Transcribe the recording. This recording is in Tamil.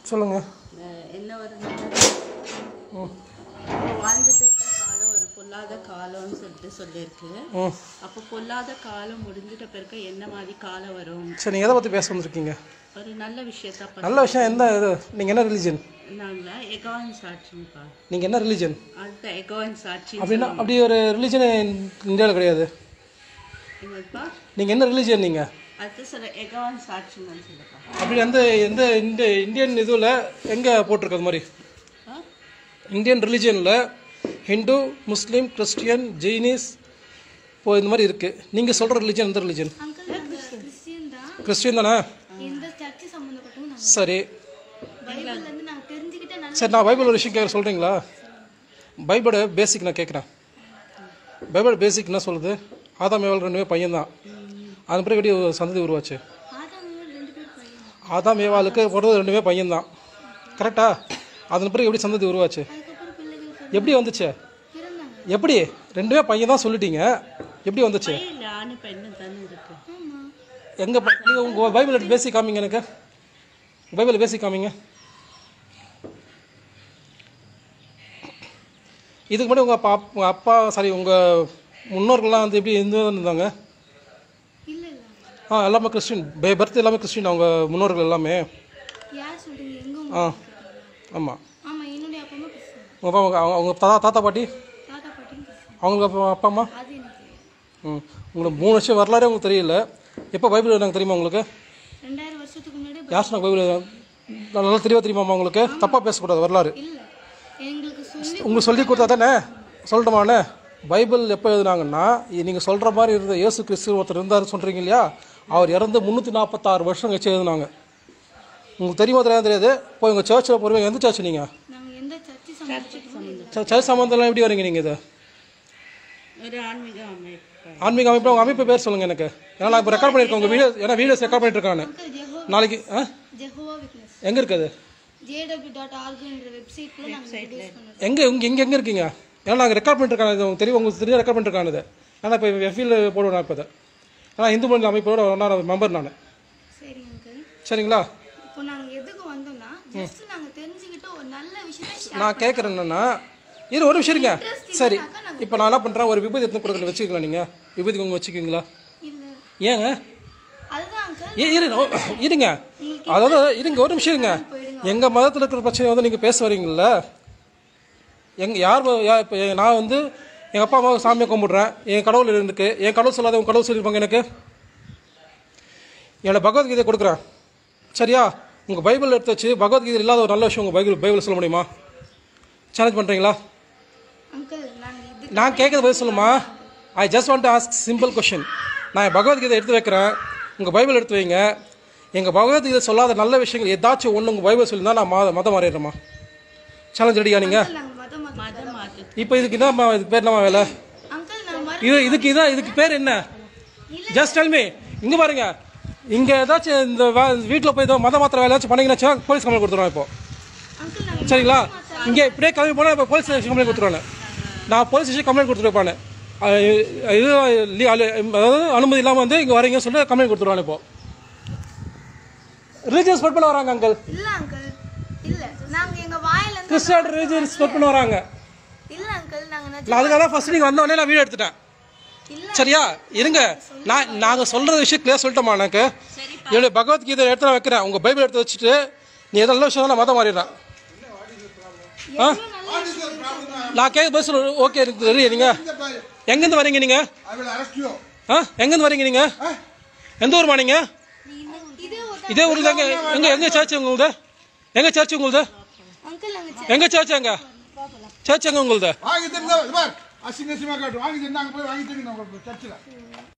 சொல்லுங்கள் அஹ் என்ன ஒரு நல்ல வாழ்ந்துட்டு இருக்க காலம் ஒரு பொல்லாத காலம்னு சொல்லிட்டு சொல்லியிருக்கு ம் அப்போ பொல்லாத காலம் முடிஞ்சிட்ட பிறகு என்ன மாதிரி காலம் வரும் சரி நீங்கள் எதை பற்றி பேச வந்திருக்கீங்க ஒரு நல்ல விஷயத்த பத்தி நல்ல விஷயம் எந்த இது நீங்கள் என்ன ரிலீஜன் நாங்கள் எகான் சாட்சிப்பா நீங்கள் என்ன ரிலீஜன் அடுத்த எகான் சாட்சி அப்படின்னா அப்படி ஒரு ரிலீஜன் இந்தியாவில் கிடையாது எங்கப்பா நீங்கள் என்ன ரிலீஜன் நீங்கள் அடுத்து சொல்ல எகான் சாட்சின்னு சொல்லுப்பா அப்படி எந்த எந்த இந்த இந்தியன் இதுவில் எங்கே போட்டிருக்கு அது மாதிரி ஆ? இந்தியன் ரிலீஜனில் ஹிந்து முஸ்லீம் கிறிஸ்டியன் ஜெயினிஸ் இப்போ இந்த மாதிரி இருக்குது நீங்கள் சொல்கிற ரிலீஜன் எந்த ரிலீஜன் அங்கிள் நாங்க கிறிஸ்டியன் தான் கிறிஸ்டியன் தானே எந்த சர்ச்சு சம்மந்தப்பட்டவும் நாங்க சரி பைபிள்ல இருந்து நாங்க தெரிஞ்சுக்கிட்ட நல்ல சரி நான் பைபிள் ஒரு விஷயம் கேட்க சொல்கிறீங்களா பைபிளோட பேசிக் நான் கேட்குறேன் பைபிள் பேசிக் என்ன சொல்லுது ஆதாம் ஏவாள் ரெண்டுமே பையன் தான் அது பிறகு எப்படி ஒரு சந்ததி உருவாச்சு ஆதாம் ஏவாள் ரெண்டு பேர் பையன் ஆதாம் ஏவாளுக்கு பிறந்தது ரெண்டுமே பையன் தான் கரெக்டா அதன் பிறகு எப்படி சந்ததி உருவாச்சு அதுக்கப்புறம் பிள்ளைகள் பிறந்தாங்க. எப்படி வந்துச்சு பிறந்தாங்க எப்படி ரெண்டுமே பையன் தான் சொல்லிட்டீங்க எப்படி வந்துச்சு இல்லை ஆணு பெண்ணு தானே இருக்கு ஆமா எங்கே நீங்கள் உங்கள் பைபிள் எடுத்து பேசி காமிங்க எனக்கு பைபிள் பேசி காமிங்க இதுக்கு முன்னாடி உங்கள் அப்பா உங்கள் அப்பா சாரி உங்கள் முன்னோர்கள்லாம் வந்து எப்படி இந்து இருந்தாங்க இல்ல இல்ல ஆ எல்லாமே கிறிஸ்டின் பே பர்த் எல்லாமே கிறிஸ்டின் அவங்க முன்னோர்கள் எல்லாமே யார் சொல்றீங்க எங்க உங்க ஆ கேக்குறீங்களா? ஆமாம் ஆமா என்னுடைய அப்பா அம்மா கிறிஸ்டியன் உங்கள் அப்பா அவங்க அவங்க தாத்தா தாத்தா பாட்டி தாத்தா பாட்டியும் கிறிஸ்டியன் அவங்களுக்கு அப்பா அப்பா அம்மா அது எனக்கு தெரியாது ம் உங்களுக்கு மூணு வருஷம் வரலாறே உங்களுக்கு தெரியல எப்போ பைபிள் எனக்கு தெரியுமா உங்களுக்கு ரெண்டாயிரம் வருஷத்துக்கு முன்னாடி யார் சொன்னாங்க பைபிள் நல்லா தெளிவாக தெரியுமாம்மா உங்களுக்கு தப்பாக பேசக்கூடாது வரலாறு இல்ல எங்களுக்கு சொல்லி உங்களுக்கு சொல்லி கொடுத்தா தானே சொல்லட்டுமாண்ணே பைபிள் எப்போ எழுதுனாங்கன்னா நீங்கள் சொல்கிற மாதிரி இருந்த இயேசு கிறிஸ்து ஒருத்தர் இருந்தார் சொல்கிறீங்க இல்லையா அவர் இறந்து முந்நூற்றி நாற்பத்தாறு வருஷம் கழிச்சு எழுதுனாங்க உங்களுக்கு தெரியுமா தெரியாது தெரியாது போய் உங்கள் சர்ச்சில் போடுவீங்க எந்த சர்ச் நீங்கள் நாங்க எந்த சர்ச்சு சம்மந்தப்பட்டவும் சர்ச் சம்மந்தம்லாம் எப்படி வரீங்க நீங்கள் இது ஒரு ஆன்மீக அமைப்பு ஆன்மீக அமைப்பு உங்கள் அமைப்பு பேர் சொல்லுங்கள் எனக்கு ஏன்னா நான் இப்போ ரெக்கார்ட் பண்ணியிருக்கேன் உங்கள் வீடியோ ஏன்னா வீடியோஸ் ரெக்கார்ட் பண்ணிட்டு இருக்கானு அங்கிள் ஜெஹோ நாளைக்கு ஆ ஜெஹோவா விட்னஸ் எங்கே இருக்குது ஜேடபிள்யூ டாட் ஆர்குன்ற வெப்சைட்ல நாங்க ரிலீஸ் பண்ணோம் எங்கே இங்கே இங்கே எங்கே இருக்கீங்க ஏன்னா நாங்கள் ரெக்கார்ட் பண்ணிருக்காங்க இது உங்களுக்கு தெரியும் உங்களுக்கு தெரியும் ரெக்கார்ட் பண்ணிருக்கானு இது ஆனால் இப்போ எஃபியில் போடுவேன் நான் இப்போ இதை ஏன்னா இந்து மொழி அமைப்போட ஒன்றா மெம்பர் நான் சரி அங்கிள் சரிங்களா இப்போ நாங்க எதுக்கு வந்தோம்னா ஜஸ்ட் நாங்க தெரிஞ்சுக்கிட்ட ஒரு நல்ல விஷயத்தை நான் கேட்குறேன் என்னன்னா இரு ஒரு விஷயம் இருங்க சரி இப்போ நான் என்ன பண்ணுறேன் ஒரு விபூதி எடுத்து கொடுக்குறது வச்சுக்கலாம் நீங்கள் விபூதி உங்க வச்சுக்கிங்களா இல்ல ஏங்க அதுதான் அங்கிள் ஏ இரு ஓ, இருங்க அதாவது இருங்க ஒரு நிமிஷம் இருங்க எங்கள் மதத்தில் இருக்கிற பிரச்சனை வந்து நீங்கள் பேச வரீங்கல்ல எங்க யார் வ- யா இப்போ நான் வந்து எங்கள் அப்பா அம்மாவை சாமியை கும்பிட்றேன் என் கடவுள் இருக்கு என் கடவுள் சொல்லாத உங்க கடவுள் சொல்லியிருப்பாங்க எனக்கு என்னோட பகவத்கீதை கொடுக்குறேன் சரியா உங்கள் பைபிள் எடுத்து வச்சு பகவத்கீதை இல்லாத ஒரு நல்ல விஷயம் உங்கள் பைபிள் பைபிள் சொல்ல முடியுமா சேலஞ்ச் பண்ணுறீங்களா அங்கிள் நாங்க இது நான் கேட்கறது பதில் சொல்லுமா I just want ask simple question நான் என் பகவத்கீதை எடுத்து வைக்கிறேன் உங்கள் பைபிள் எடுத்து வைங்க எங்கள் பகவத்கீதை சொல்லாத நல்ல விஷயங்கள் ஏதாச்சும் ஒன்று உங்கள் பைபிள் சொல்லியிருந்தா நான் மத மதம் மாறிடுறேம்மா சேலஞ்ச் ரெடியா நீங்கள் நாங்க மதம் மதம் மதம் மாற்று இப்போ இதுக்கு என்னம்மா இதுக்கு பேர் என்னம்மா வேலை அங்கிள் நான் மறு இது இதுக்கு இதான் இதுக்கு பேர் என்ன ஜஸ்ட் டெல் மீ இங்கே பாருங்க இங்கே ஏதாச்சும் இந்த வீட்டில் போய் ஏதோ மதம் மாத்திர வேலை ஏதாச்சும் பண்ணீங்கன்னா போலீஸ் கம்ப்ளைண்ட் கொடுத்துருவோம் இப்போ அங்கிள் நாங்க சரிங்களா இங்கே இப்படியே கிளம்பி போனால் இப்போ போலீஸ் ஸ்டேஷன் கம்ப்ளைண்ட் கொடுத்துருவாங்க நான் போலீஸ் ஸ்டேஷன் கம்ப்ளைண்ட் கொடுத்துருப்பானு இது லீ- அலு- அதாவது அனுமதி இல்லாமல் வந்து இங்கே வரீங்கன்னு சொல்லிட்டு கம்ப்ளைண்ட் கொடுத்துருவாங்க இப்போ ரிலீஜியஸ் ஸ்பெட் பண்ண வராங்க அங்கிள் இல்ல அங்கிள் இல்ல நாங்க எங்க வாயில இருந்து கிறிஸ்டியன் ரிலீஜியஸ் ஸ்பெட் பண்ண வராங்க இல்ல அங்கிள் நாங்க நிஜ- நான் அதுக்காக தான் ஃபர்ஸ்ட் நீங்கள் வந்தோடனே நான் வீடியோ எடுத்துட்டேன் இல்ல சரியா இருங்க நான் நாங்கள் சொல்கிற விஷயம் கிளியர் சொல்லிட்டோமா எனக்கு இவ்வளோ பகவத்கீதை எடுத்து நான் வைக்கிறேன் உங்கள் பைபிள் எடுத்து வச்சுட்டு நீ எதோ நல்ல விஷயம் நான் மதம் மாறிடுறேன் ஆ நான் கேட்க பதில் சொல்லு ஓகே இருக்கு ரெடி நீங்கள் எங்கேருந்து வரீங்க நீங்கள் I will arrest you. ஆ எங்கேருந்து வரீங்க நீங்கள் எந்த ஊர்மா நீங்கள் இதே ஒரு இதே ஊரில் எங்கே எங்கே எங்கே சர்ச் உங்களுது எங்கே சர்ச் உங்களுது அங்கிள் நாங்க எங்கே சர்ச் எங்க சர்ச் எங்கே உங்களுது வாங்கி தெரிஞ்சா பார் அசிங்க அசிங்கமா காட்டு வாங்கி தெரிஞ்சா அங்க போய் வாங்கி தெரியும் சர்ச்சில்